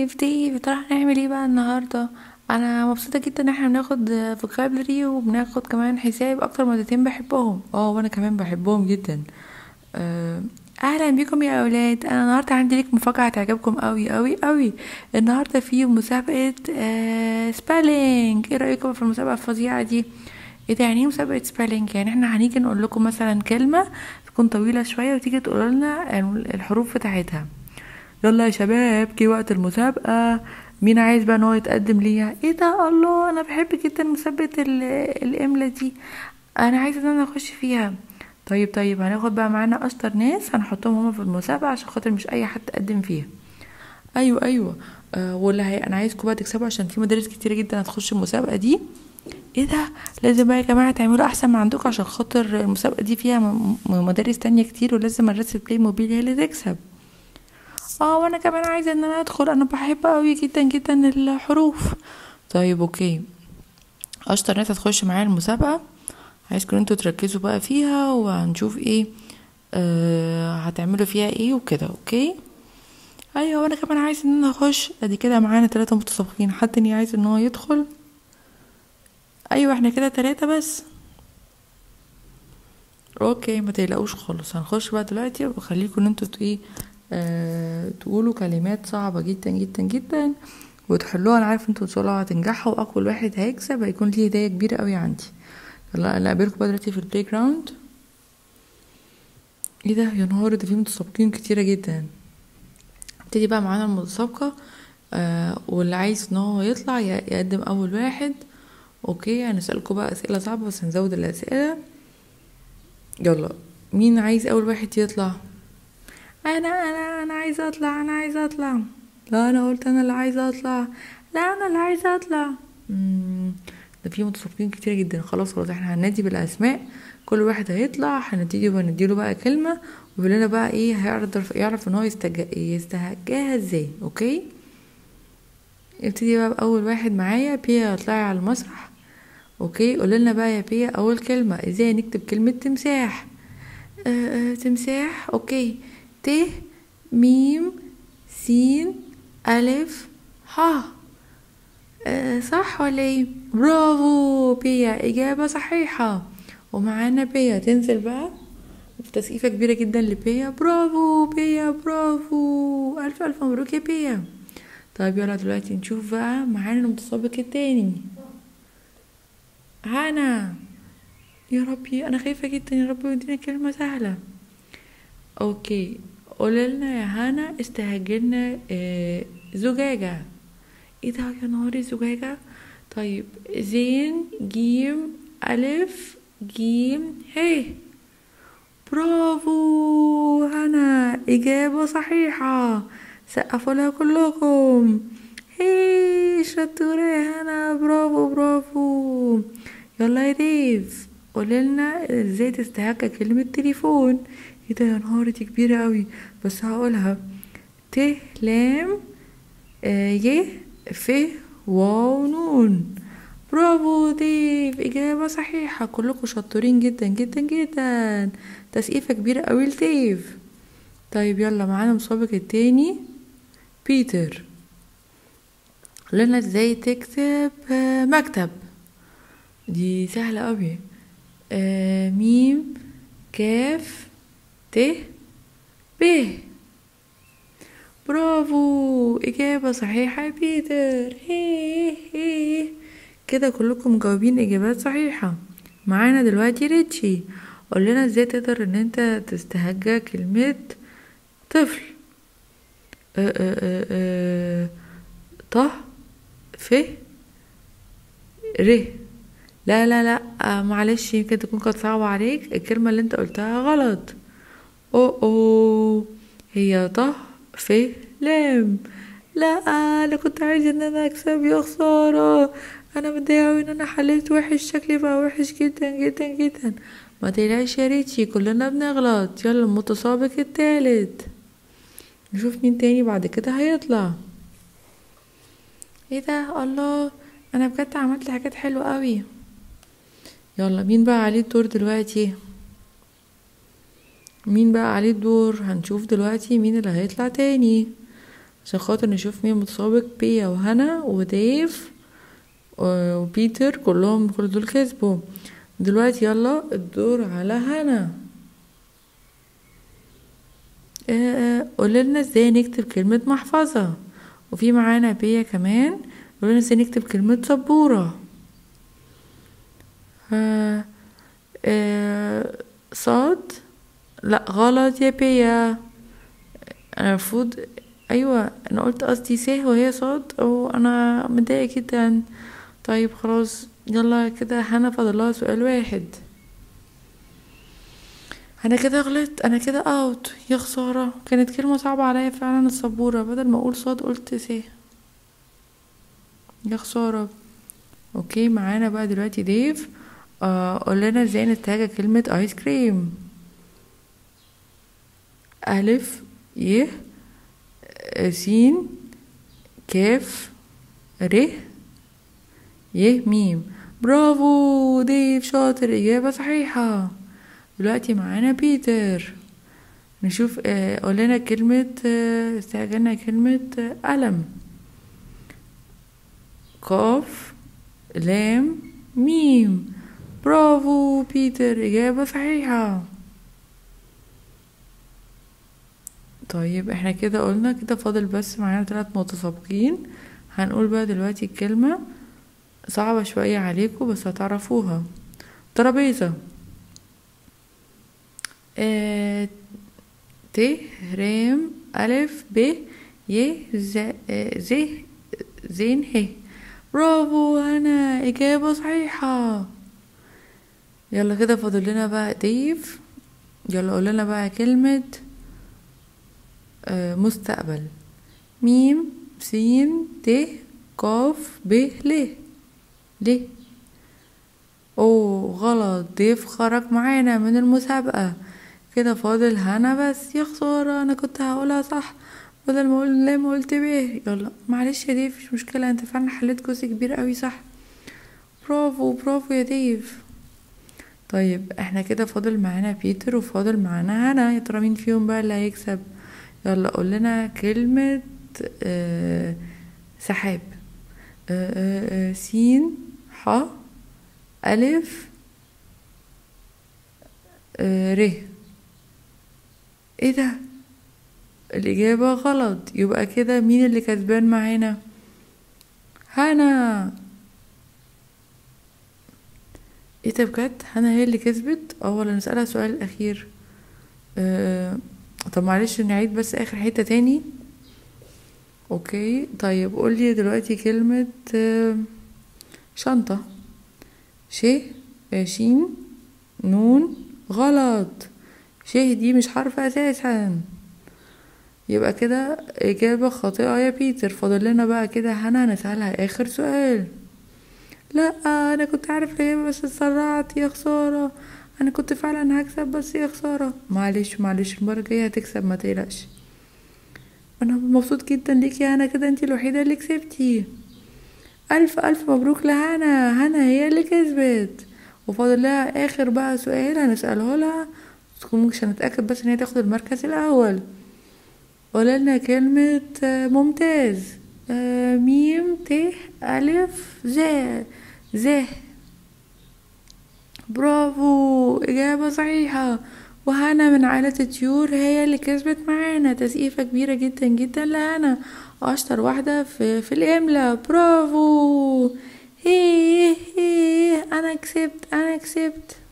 ديف ديف يا ترى هنعمل ايه بقى النهارده انا مبسوطه جدا ان احنا بناخد فوكابلري وبناخد كمان حساب اكتر مادتين بحبهم اه وانا كمان بحبهم جدا آه، اهلا بيكم يا اولاد انا النهارده عندي ليك مفاجاه هتعجبكم قوي قوي قوي النهارده في مسابقه آه سبيلينج ايه رايكم في المسابقه الفظيعه دي ايه ده يعني ايه مسابقه سبيلينج يعني احنا هنيجي نقول لكم مثلا كلمه تكون طويله شويه وتيجي تقولوا لنا الحروف بتاعتها يلا يا شباب جه وقت المسابقة مين عايز بقى ان هو يتقدم ليها ايه ده الله انا بحب جدا مسابقة ال- الاملا دي انا عايزة ان انا اخش فيها طيب طيب هناخد بقى معانا اشطر ناس هنحطهم هما في المسابقة عشان خاطر مش اي حد تقدم فيها ايوه ايوه آه واللي هي انا عايزكم بقى تكسبوا عشان في مدارس كتيرة جدا هتخش المسابقة دي ايه ده لازم بقى يا جماعة تعملوا احسن ما عندكم عشان خاطر المسابقة دي فيها م- م- مدارس تانية كتير ولازم مدرسة بلاي موبيل هي اللي تكسب اه وانا كمان عايزه ان انا ادخل انا بحب قوي جدا جدا الحروف طيب اوكي اشطر ناس هتخش معايا المسابقه عايزكم انتوا تركزوا بقى فيها وهنشوف ايه آه هتعملوا فيها ايه وكده اوكي ايوه وانا كمان عايز ان انا اخش ادي كده معانا ثلاثة متسابقين حد تاني عايز ان هو يدخل ايوه احنا كده ثلاثة بس اوكي ما تقلقوش خالص هنخش بقى دلوقتي وخليكم ان انتوا ت- ايه آه تقولوا كلمات صعبة جدا جدا جدا وتحلوها انا عارف انتوا ان شاء الله هتنجحوا واقوى واحد هيكسب هيكون ليه هدية كبيرة قوي عندي يلا انا اقابلكم بقى دلوقتي في البلاي جراوند ايه ده يا نهار ده في متسابقين كتيرة جدا ابتدي بقى معانا المتسابقة آه واللي عايز ان هو يطلع ي- يقدم اول واحد اوكي هنسألكوا بقى اسئلة صعبة بس هنزود الاسئلة يلا مين عايز اول واحد يطلع انا انا انا عايزه اطلع انا عايزه اطلع لا انا قلت انا اللي عايزه اطلع لا انا اللي عايزه اطلع مم، ده في متسابقين كتير جدا خلاص خلاص احنا هننادي بالاسماء كل واحد هيطلع هنديله ونديله بقى كلمه ويقول لنا بقى ايه هيعرف يعرف ان هو يستج... يستهجاها ازاي اوكي ابتدي بقى باول واحد معايا بيا اطلعي على المسرح اوكي قول لنا بقى يا بيا اول كلمه ازاي نكتب كلمه تمساح آه آه تمساح اوكي ت ميم سين ألف ح آه صح ولا ايه برافو بيا إجابة صحيحة ومعانا بيا تنزل بقى في تسقيفة كبيرة جدا لبيا برافو بيا برافو ألف ألف مبروك يا بيا طيب يلا دلوقتي نشوف بقى معانا المتسابق التاني هانا يا ربي أنا خايفة جدا يا ربي ودينا كلمة سهلة اوكي قولي لنا يا هنا استهجلنا آه زجاجة ايه ده يا نهاري زجاجة طيب زين جيم ألف جيم ه برافو هنا إجابة صحيحة سقفوا لها كلكم هي شطورة يا هنا برافو برافو يلا يا ديف قوليلنا ازاي تستهجى كلمة تليفون ايه ده يا نهار دي كبيرة قوي بس هقولها ت لام آه ي ف واو نون برافو ديف إجابة صحيحة كلكم شطورين جدا جدا جدا تسقيفة كبيرة قوي لديف طيب يلا معانا مسابق التاني بيتر قولنا ازاي تكتب آه، مكتب دي سهلة قوي آه ميم كاف ت ب برافو إجابة صحيحة يا بيتر هي هي كده كلكم مجاوبين إجابات صحيحة معانا دلوقتي ريتشي قول لنا ازاي تقدر ان انت تستهجى كلمة طفل أه أه أه أه ط ف ر لا لا لا آه معلش يمكن تكون كانت صعبة عليك الكلمة اللي انت قلتها غلط او او هي ط ف لام لا انا كنت عايزة ان انا اكسب يا خسارة انا متضايقة أوي ان انا حليت وحش شكلي بقى وحش جدا جدا جدا ما تقلقش يا ريتشي كلنا بنغلط يلا المتسابق التالت نشوف مين تاني بعد كده هيطلع ايه ده الله انا بجد عملت حاجات حلوة قوي يلا مين بقى عليه الدور دلوقتي مين بقى عليه الدور هنشوف دلوقتي مين اللي هيطلع تاني عشان خاطر نشوف مين متسابق بيا وهنا وديف و- وبيتر كلهم كل دول كسبوا دلوقتي يلا الدور على هنا قول لنا ازاي نكتب كلمة محفظة وفي معانا بيا كمان قول لنا ازاي نكتب كلمة سبورة آه آه صاد لا غلط يا بيا انا المفروض ايوه انا قلت قصدي س وهي صاد او انا متضايقه جدا طيب خلاص يلا كده هنا فاضلها سؤال واحد انا كده غلطت انا كده اوت يا خساره كانت كلمه صعبه عليا فعلا السبوره بدل ما اقول صاد قلت س يا خساره اوكي معانا بقى دلوقتي ديف آه قول لنا ازاي نتاجة كلمة ايس كريم ألف ي سين كاف ر ي ميم برافو ديف شاطر إجابة صحيحة دلوقتي معانا بيتر نشوف آه، قول لنا كلمة آه، استعجلنا كلمة آه، قلم قاف لام ميم برافو بيتر إجابة صحيحة طيب احنا كده قلنا كده فاضل بس معانا ثلاث متسابقين هنقول بقى دلوقتي الكلمة صعبة شوية عليكم بس هتعرفوها ترابيزة آه ت رام ألف ب ي ز آه، ز زين ه برافو أنا إجابة صحيحة يلا كده فاضل لنا بقى ديف يلا قول لنا بقى كلمة آه، مستقبل ميم سين ت قاف ب ل ل اوه غلط ضيف خرج معانا من المسابقة كده فاضل هنا بس يا خسارة انا كنت هقولها صح بدل ما اقول لا ما قلت بيه يلا معلش يا ديف مش مشكلة انت فعلا حليت جزء كبير قوي صح برافو برافو يا ديف طيب احنا كده فاضل معانا بيتر وفاضل معانا هنا يا ترى مين فيهم بقى اللي هيكسب يلا قول لنا كلمة آه سحاب آه آه آه سين ح ألف آه ر ايه ده الإجابة غلط يبقى كده مين اللي كسبان معانا هنا ايه ده بجد هنا هي اللي كسبت اه ولا نسألها سؤال الأخير آه طب معلش نعيد بس آخر حتة تاني اوكي طيب قولي دلوقتي كلمة آه، شنطة ش آه، شين نون غلط ش دي مش حرف أساسا يبقى كده إجابة خاطئة يا بيتر فاضل لنا بقى كده هنا هنسألها آخر سؤال لا أنا كنت عارف الإجابة بس اتسرعت يا خسارة أنا كنت فعلا هكسب بس يا خسارة معلش معلش المرة الجاية هتكسب ما تقلقش أنا مبسوط جدا ليكي يا هنا كده انتي الوحيدة اللي كسبتي ألف ألف مبروك لهنا هنا هي اللي كسبت وفاضل لها آخر بقى سؤال هنسأله لها مش هنتأكد بس إن هي تاخد المركز الأول قولنا لنا كلمة آه، ممتاز آه، ميم ت ألف ز ز برافو إجابة صحيحة وهنا من عائلة الطيور هي اللي كسبت معانا تسقيفة كبيرة جدا جدا لهنا أشطر واحدة في, في الإملا برافو هي هي أنا كسبت أنا كسبت